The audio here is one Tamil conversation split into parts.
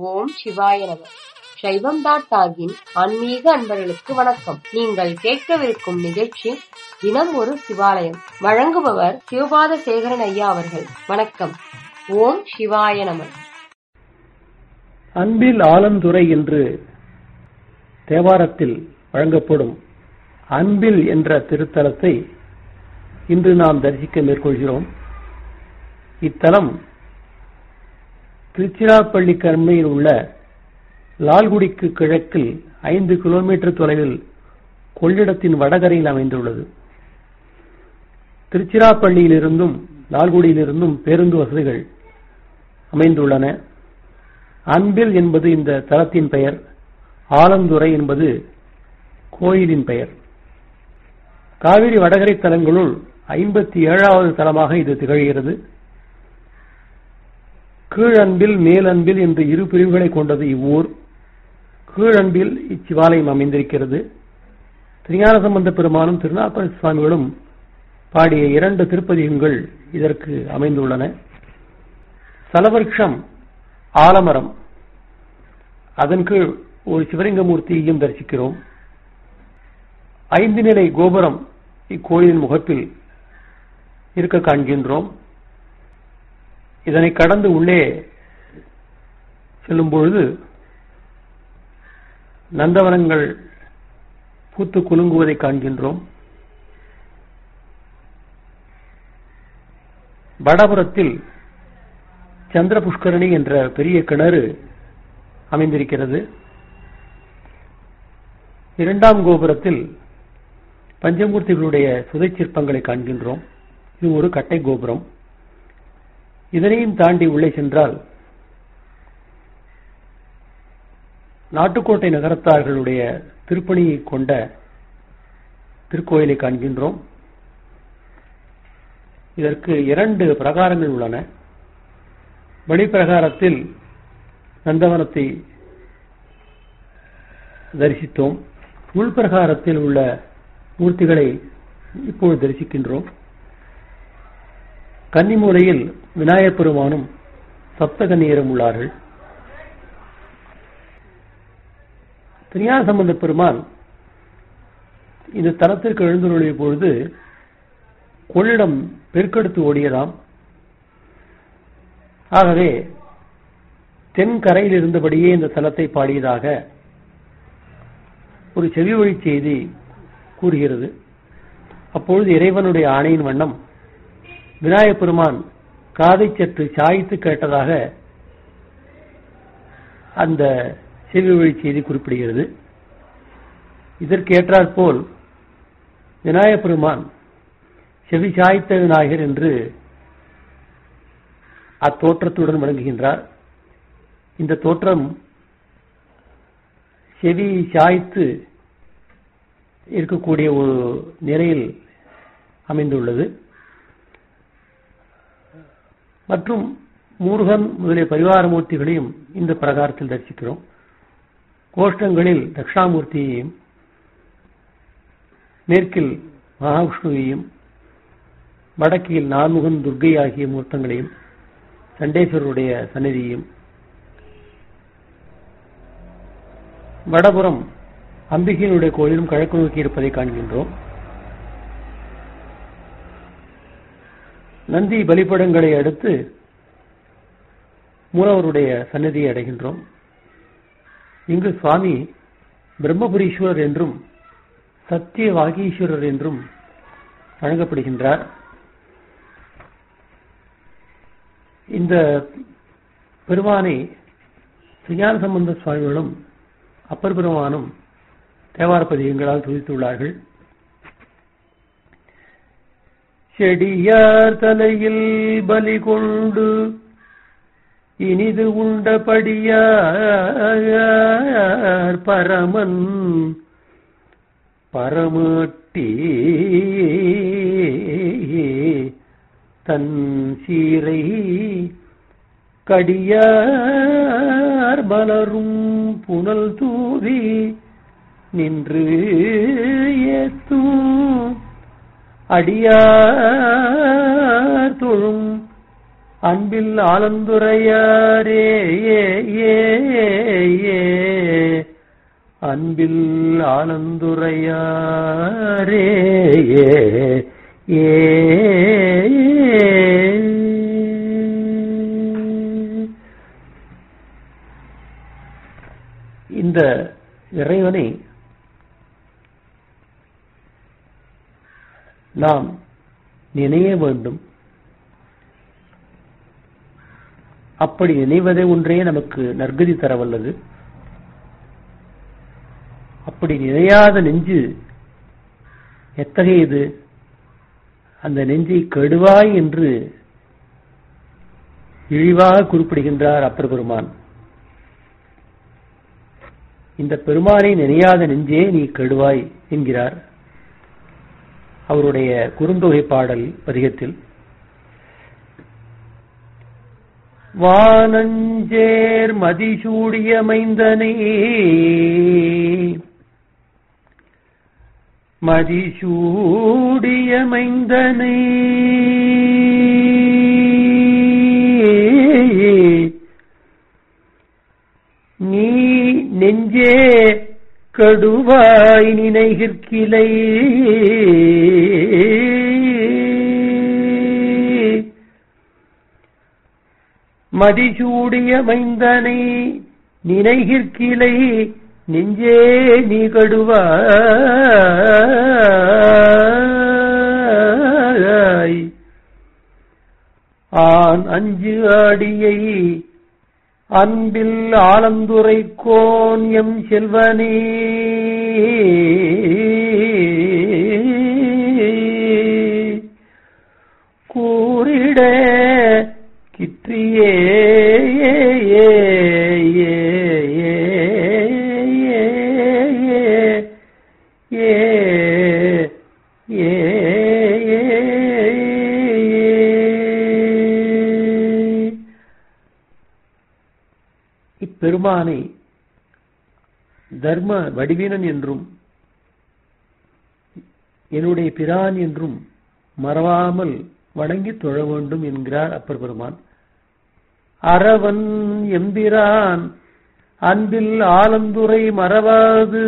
ஓம் சிவாய நம சைவம் டாட் டாகின் ஆன்மீக அன்பர்களுக்கு வணக்கம் நீங்கள் கேட்கவிருக்கும் நிகழ்ச்சி தினம் ஒரு சிவாலயம் வழங்குபவர் சிவபாத சேகரன் ஐயா அவர்கள் வணக்கம் ஓம் சிவாய நம அன்பில் ஆலந்துறை என்று தேவாரத்தில் வழங்கப்படும் அன்பில் என்ற திருத்தலத்தை இன்று நாம் தரிசிக்க மேற்கொள்கிறோம் இத்தலம் திருச்சிராப்பள்ளி கண்மையில் உள்ள லால்குடிக்கு கிழக்கில் ஐந்து கிலோமீட்டர் தொலைவில் கொள்ளிடத்தின் வடகரையில் அமைந்துள்ளது திருச்சிராப்பள்ளியிலிருந்தும் லால்குடியிலிருந்தும் பேருந்து வசதிகள் அமைந்துள்ளன அன்பில் என்பது இந்த தலத்தின் பெயர் ஆலந்துறை என்பது கோயிலின் பெயர் காவிரி வடகரை தலங்களுள் ஐம்பத்தி ஏழாவது தலமாக இது திகழ்கிறது கீழன்பில் மேலன்பில் என்று இரு பிரிவுகளை கொண்டது இவ்வூர் கீழன்பில் இச்சிவாலயம் அமைந்திருக்கிறது திருஞான சம்பந்த பெருமானும் திருநாப்பர சுவாமிகளும் பாடிய இரண்டு திருப்பதிகங்கள் இதற்கு அமைந்துள்ளன சலவருஷம் ஆலமரம் அதன் கீழ் ஒரு சிவலிங்கமூர்த்தியையும் தரிசிக்கிறோம் ஐந்து நிலை கோபுரம் இக்கோயிலின் முகப்பில் இருக்க காண்கின்றோம் இதனை கடந்து உள்ளே செல்லும் பொழுது நந்தவனங்கள் பூத்து குலுங்குவதை காண்கின்றோம் வடபுறத்தில் சந்திர புஷ்கரணி என்ற பெரிய கிணறு அமைந்திருக்கிறது இரண்டாம் கோபுரத்தில் பஞ்சமூர்த்திகளுடைய சுதை சிற்பங்களை காண்கின்றோம் இது ஒரு கட்டை கோபுரம் இதனையும் தாண்டி உள்ளே சென்றால் நாட்டுக்கோட்டை நகரத்தார்களுடைய திருப்பணியை கொண்ட திருக்கோயிலை காண்கின்றோம் இதற்கு இரண்டு பிரகாரங்கள் உள்ளன வெளிப்பிரகாரத்தில் நந்தவனத்தை தரிசித்தோம் உள்பிரகாரத்தில் உள்ள மூர்த்திகளை இப்போது தரிசிக்கின்றோம் கன்னிமூலையில் விநாயகப் பெருமானும் சப்தகன்னியரும் உள்ளார்கள் திருஞான சம்பந்த பெருமான் இந்த தலத்திற்கு எழுந்துள்ள பொழுது கொள்ளிடம் பெருக்கெடுத்து ஓடியதாம் ஆகவே தென்கரையில் இருந்தபடியே இந்த தலத்தை பாடியதாக ஒரு செவி வழி செய்தி கூறுகிறது அப்பொழுது இறைவனுடைய ஆணையின் வண்ணம் விநாயகப் பெருமான் காதை சற்று சாய்த்து கேட்டதாக அந்த செவி வழி செய்தி குறிப்பிடுகிறது இதற்கு ஏற்றாற்போல் விநாயகப் பெருமான் செவி சாய்த்த விநாயகர் என்று அத்தோற்றத்துடன் விளங்குகின்றார் இந்த தோற்றம் செவி சாய்த்து இருக்கக்கூடிய ஒரு நிலையில் அமைந்துள்ளது மற்றும் முருகன் முதலிய பரிவார மூர்த்திகளையும் இந்த பிரகாரத்தில் தரிசிக்கிறோம் கோஷ்டங்களில் தட்சிணாமூர்த்தியையும் மேற்கில் மகாவிஷ்ணுவையும் வடக்கில் நான்முகன் துர்கை ஆகிய மூர்த்தங்களையும் சண்டேஸ்வரருடைய சந்நிதியையும் வடபுறம் அம்பிகையினுடைய கோயிலும் கிழக்கு நோக்கி இருப்பதை காண்கின்றோம் நந்தி பலிப்படங்களை அடுத்து மூலவருடைய சன்னதியை அடைகின்றோம் இங்கு சுவாமி பிரம்மபுரீஸ்வரர் என்றும் சத்திய வாகீஸ்வரர் என்றும் வழங்கப்படுகின்றார் இந்த பெருமானை சுஞான சம்பந்த சுவாமிகளும் அப்பர் பெருமானும் தேவார பதிகங்களால் துதித்துள்ளார்கள் செடியார் தலையில் பலி கொண்டு இனிது உண்டபடியார் பரமன் பரமட்டி தன் சீரை கடியார் மலரும் புனல் தூவி நின்று ஏத்தும் அடியார் தொழும் அன்பில் ஆலந்துரையாரே ஏ ஏ ஏ அன்பில் ஆலந்துரையாரே ஏ ஏ இந்த இறைவனை நாம் நினைய வேண்டும் அப்படி நினைவதே ஒன்றே நமக்கு நற்கதி தரவல்லது அப்படி நினையாத நெஞ்சு எத்தகையது அந்த நெஞ்சை கெடுவாய் என்று இழிவாக குறிப்பிடுகின்றார் அப்பர் பெருமான் இந்த பெருமானை நினையாத நெஞ்சே நீ கெடுவாய் என்கிறார் அவருடைய குறுந்தொகை பாடல் பதிகத்தில் வானஞ்சேர் மதிசூடிய மைந்தனை மதிசூடிய மைந்தனை நீ நெஞ்சே கடுவாய் நினைகிற்கிலை மதிசூடிய மைந்தனை நினைகிற்கிலை நெஞ்சே நீ கடுவாய் ஆன் அஞ்சு அடியை அன்பில் ஆலந்துரை கோன் எம் செல்வனே கூறிட கிற்றியே ஏ ஏ ஏ ஏ ஏ இப்பெருமானை தர்ம வடிவீனன் என்றும் என்னுடைய பிரான் என்றும் மறவாமல் வணங்கி தொழ வேண்டும் என்கிறார் அப்பர் பெருமான் அரவன் எம்பிரான் அன்பில் ஆலந்துரை மறவாது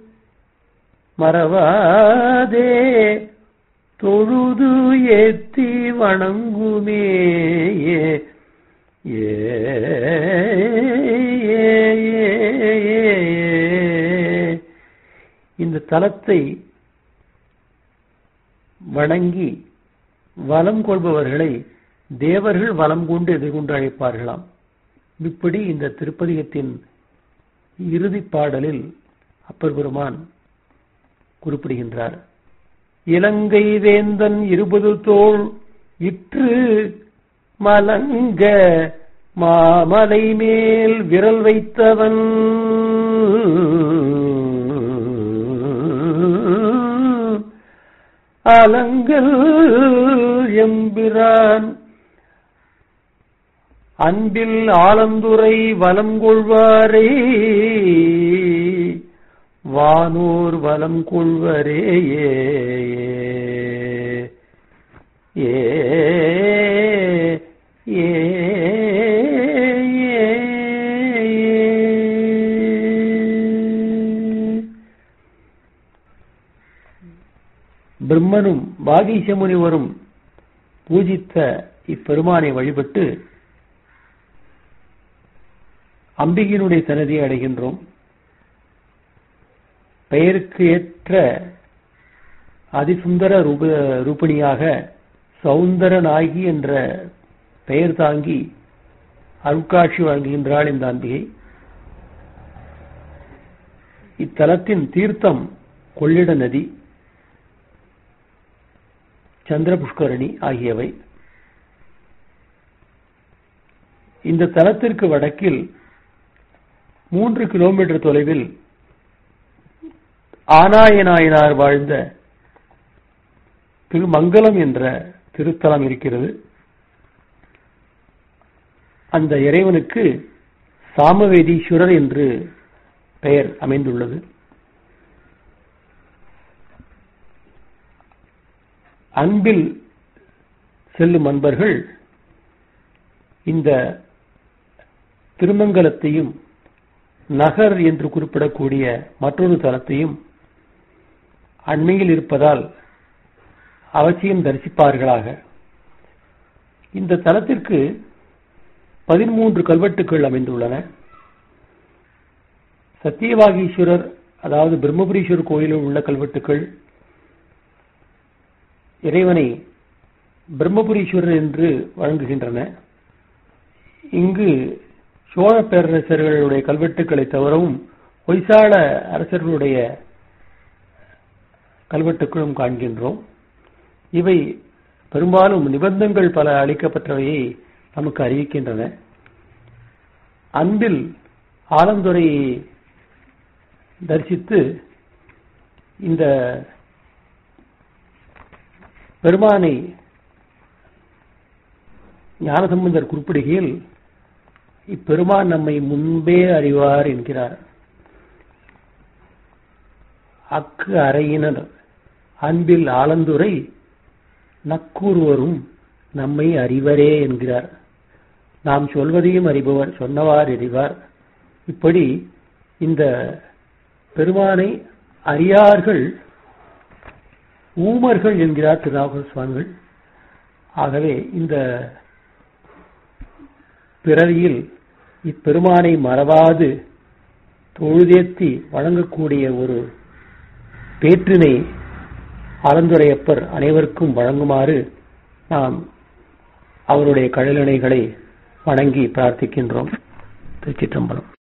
மறவாதே தொழுது ஏத்தி வணங்குமே ஏ ஏ இந்த தலத்தை வணங்கி வலம் கொள்பவர்களை தேவர்கள் வலம் கொண்டு எதிர்கொண்டு அழைப்பார்களாம் இப்படி இந்த திருப்பதிகத்தின் இறுதிப் பாடலில் அப்பர் பெருமான் குறிப்பிடுகின்றார் இலங்கை வேந்தன் இருபது தோள் இற்று மலங்க மாமலை மேல் விரல் வைத்தவன் அலங்கல் எம்பிரான் அன்பில் ஆலந்துரை வலம் கொள்வாரே வானோர் வலம் கொள்வரே ஏ ஏ பிரம்மனும் பாகீச முனிவரும் பூஜித்த இப்பெருமானை வழிபட்டு அம்பிகையினுடைய சன்னதியை அடைகின்றோம் பெயருக்கு ஏற்ற அதிசுந்தர ரூப ரூபிணியாக சௌந்தரநாயகி என்ற பெயர் தாங்கி அருட்காட்சி வழங்குகின்றாள் இந்த அம்பிகை இத்தலத்தின் தீர்த்தம் கொள்ளிட நதி சந்திர புஷ்கரணி ஆகியவை இந்த தலத்திற்கு வடக்கில் மூன்று கிலோமீட்டர் தொலைவில் ஆனாயநாயனார் வாழ்ந்த திருமங்கலம் என்ற திருத்தலம் இருக்கிறது அந்த இறைவனுக்கு சாமவேதீஸ்வரர் என்று பெயர் அமைந்துள்ளது அன்பில் செல்லும் அன்பர்கள் இந்த திருமங்கலத்தையும் நகர் என்று குறிப்பிடக்கூடிய மற்றொரு தலத்தையும் அண்மையில் இருப்பதால் அவசியம் தரிசிப்பார்களாக இந்த தலத்திற்கு பதிமூன்று கல்வெட்டுக்கள் அமைந்துள்ளன சத்தியவாகீஸ்வரர் அதாவது பிரம்மபுரீஸ்வரர் கோயிலில் உள்ள கல்வெட்டுக்கள் இறைவனை பிரம்மபுரீஸ்வரர் என்று வழங்குகின்றன இங்கு சோழ பேரரசர்களுடைய கல்வெட்டுக்களை தவிரவும் ஹொய்சால அரசர்களுடைய கல்வெட்டுக்களும் காண்கின்றோம் இவை பெரும்பாலும் நிபந்தங்கள் பல அளிக்கப்பட்டவையை நமக்கு அறிவிக்கின்றன அன்பில் ஆலந்துறையை தரிசித்து இந்த பெருமானை ஞானசம்பந்தர் குறிப்பிடுகையில் இப்பெருமான் நம்மை முன்பே அறிவார் என்கிறார் அக்கு அறையினர் அன்பில் ஆலந்துரை நக்கூறுவரும் நம்மை அறிவரே என்கிறார் நாம் சொல்வதையும் அறிபவர் சொன்னவார் அறிவார் இப்படி இந்த பெருமானை அறியார்கள் ஊமர்கள் என்கிறார் திருநாகர் சுவாமிகள் ஆகவே இந்த பிறவியில் இப்பெருமானை மறவாது தொழுதேத்தி வழங்கக்கூடிய ஒரு பேற்றினை ஆலந்துரையப்பர் அனைவருக்கும் வழங்குமாறு நாம் அவருடைய கழலினைகளை வணங்கி பிரார்த்திக்கின்றோம் திருச்சிற்றம்பலம்